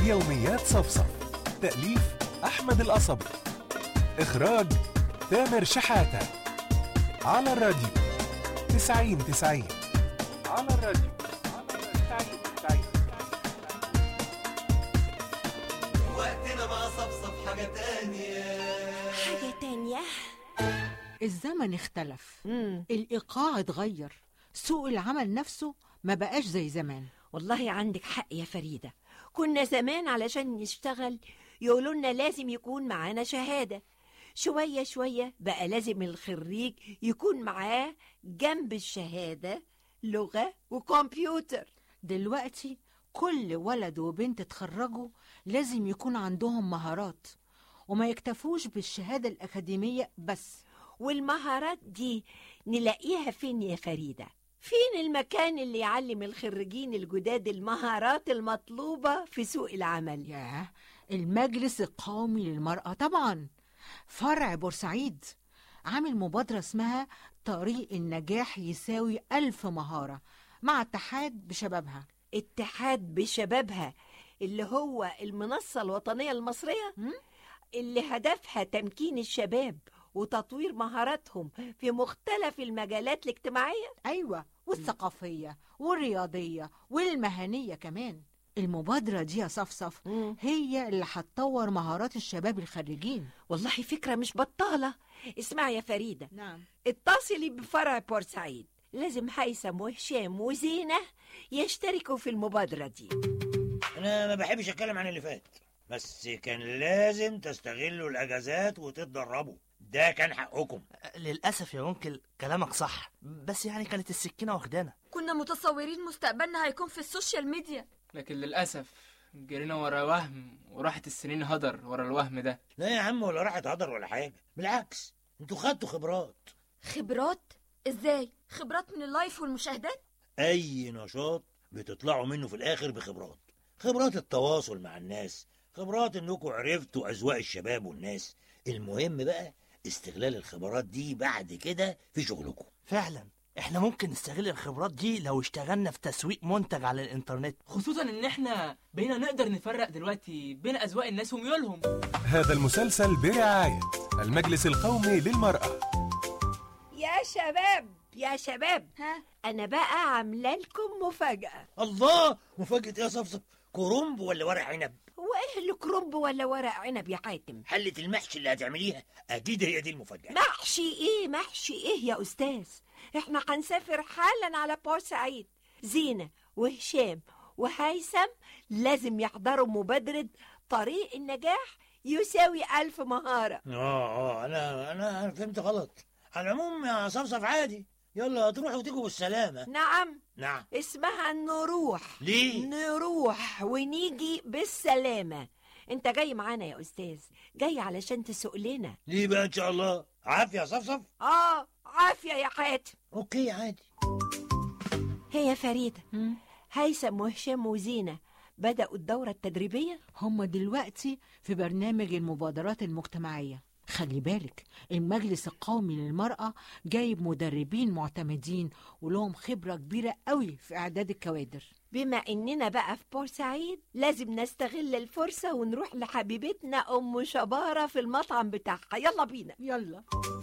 يوميات صفصف تأليف أحمد القصبي إخراج تامر شحاتة على الراديو تسعين تسعين على الراديو تسعين تسعين وقتنا مع صفصف حاجة تانية حاجة تانية الزمن اختلف مم. الإيقاع اتغير سوق العمل نفسه ما بقاش زي زمان والله عندك حق يا فريدة كنا زمان علشان نشتغل يقولوا لنا لازم يكون معانا شهادة شوية شوية بقى لازم الخريج يكون معاه جنب الشهادة لغة وكمبيوتر دلوقتي كل ولد وبنت اتخرجوا لازم يكون عندهم مهارات وما يكتفوش بالشهادة الأكاديمية بس والمهارات دي نلاقيها فين يا فريدة؟ فين المكان اللي يعلم الخريجين الجداد المهارات المطلوبة في سوق العمل؟ ياه المجلس القومي للمرأة طبعا فرع بورسعيد عامل مبادرة اسمها طريق النجاح يساوي ألف مهارة مع اتحاد بشبابها اتحاد بشبابها اللي هو المنصة الوطنية المصرية مم؟ اللي هدفها تمكين الشباب وتطوير مهاراتهم في مختلف المجالات الاجتماعية أيوة والثقافية والرياضية والمهنية كمان المبادرة دي يا صفصف هي اللي هتطور مهارات الشباب الخريجين والله فكرة مش بطالة اسمع يا فريدة نعم اتصلي بفرع بورسعيد لازم هيثم وهشام وزينة يشتركوا في المبادرة دي انا ما بحبش اتكلم عن اللي فات بس كان لازم تستغلوا الاجازات وتتدربوا ده كان حقكم للأسف يا أنكل كلامك صح بس يعني كانت السكينة واخدانا كنا متصورين مستقبلنا هيكون في السوشيال ميديا لكن للأسف جرينا ورا وهم وراحت السنين هدر ورا الوهم ده لا يا عم ولا راحت هدر ولا حاجه بالعكس انتوا خدتوا خبرات خبرات ازاي خبرات من اللايف والمشاهدات اي نشاط بتطلعوا منه في الاخر بخبرات خبرات التواصل مع الناس خبرات انكم عرفتوا اذواق الشباب والناس المهم بقى استغلال الخبرات دي بعد كده في شغلكم فعلا احنا ممكن نستغل الخبرات دي لو اشتغلنا في تسويق منتج على الانترنت خصوصا ان احنا بقينا نقدر نفرق دلوقتي بين اذواق الناس وميولهم هذا المسلسل برعاية المجلس القومي للمرأة يا شباب يا شباب ها أنا بقى عاملة لكم مفاجأة الله مفاجاه ايه يا صفصف كرنب ولا ورق عنب هو إيه الكرنب ولا ورق عنب يا حاتم؟ حله المحشي اللي هتعمليها اكيد هي دي المفاجاه محشي ايه محشي ايه يا استاذ احنا هنسافر حالا على بورسعيد زينة وهشام وهيثم لازم يحضروا مبادرة طريق النجاح يساوي ألف مهارة اه اه انا انا أنا فهمت غلط على العموم يا صفصف عادي يلا تروحوا وتيجوا بالسلامه نعم نعم اسمها نروح ليه نروح ونيجي بالسلامة انت جاي معانا يا استاذ جاي علشان تسوق لنا ليه بقى ان شاء الله عافيه يا صفصف اه عافية يا حاتم اوكي عادي هي فريدة هيثم وهشام وزينة بدأوا الدورة التدريبية هم دلوقتي في برنامج المبادرات المجتمعية خلي بالك المجلس القومي للمرأة جايب مدربين معتمدين ولهم خبرة كبيرة قوي في إعداد الكوادر بما إننا بقى في بورسعيد لازم نستغل الفرصة ونروح لحبيبتنا أم شبارة في المطعم بتاعها يلا بينا يلا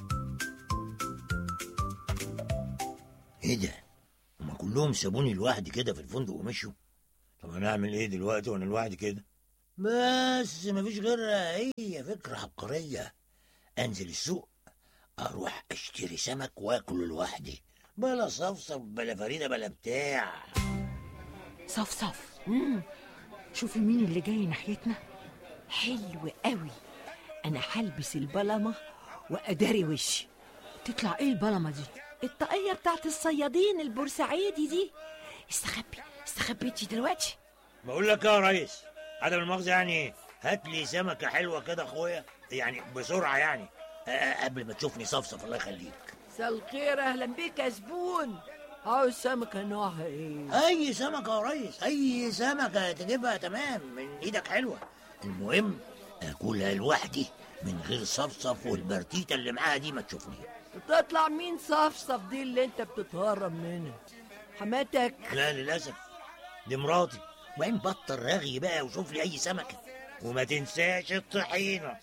ايه ده هما كلهم سابوني لوحدي كده في الفندق ومشوا طب انا اعمل ايه دلوقتي وانا لوحدي كده بس مفيش غيرها هي فكره عبقريه انزل السوق اروح اشتري سمك واكله لوحدي بلا صفصف بلا فريده بلا بتاع صفصف شوفي مين اللي جاي ناحيتنا حلو قوي أنا هلبس البلمة وأداري وشي تطلع ايه البلمة دي الطاقية بتاعت الصيادين البورسعيدي دي استخبي استخبي انتي دلوقتي بقول لك يا ريس عدم المؤاخذه يعني هات لي سمكه حلوه كده اخويا يعني بسرعه يعني أه، قبل ما تشوفني صفصف الله يخليك مساء الخير أهلا بيك يا زبون عاوز سمكة نوعها ايه اي سمكه يا ريس اي سمكه تجيبها تمام من ايدك حلوه المهم اكلها لوحدي من غير صفصف والبرتيته اللي معاها دي ما تشوفني تطلع مين صفصف دي اللي انت بتتهرب منها حماتك لا للاسف دي مراتي وبعدين بطل رغي بقى وشوف لي اي سمكه وما تنساش الطحينه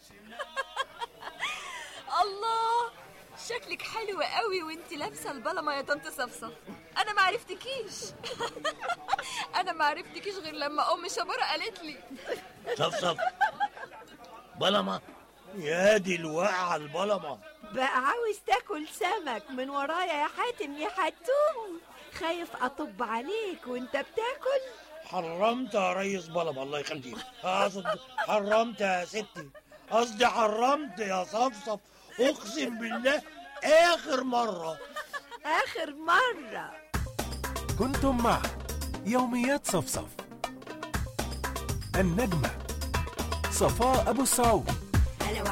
الله شكلك حلو قوي وانت لابسه البلمه يا طنط صفصف انا ما عرفتكيش انا ما عرفتكيش غير لما ام شبوره قالت لي صفصف بلمه يا دي الواقعه البلمه بقى عاوز تاكل سمك من ورايا يا حاتم يا حتوم خايف اطب عليك وانت بتاكل حرمت يا ريس بلمه الله يخليك اقصد حرمت يا ستي قصدي حرمت يا صفصف اقسم بالله اخر مره اخر مره كنتم مع يوميات صفصف النجمة صفاء أبو السعود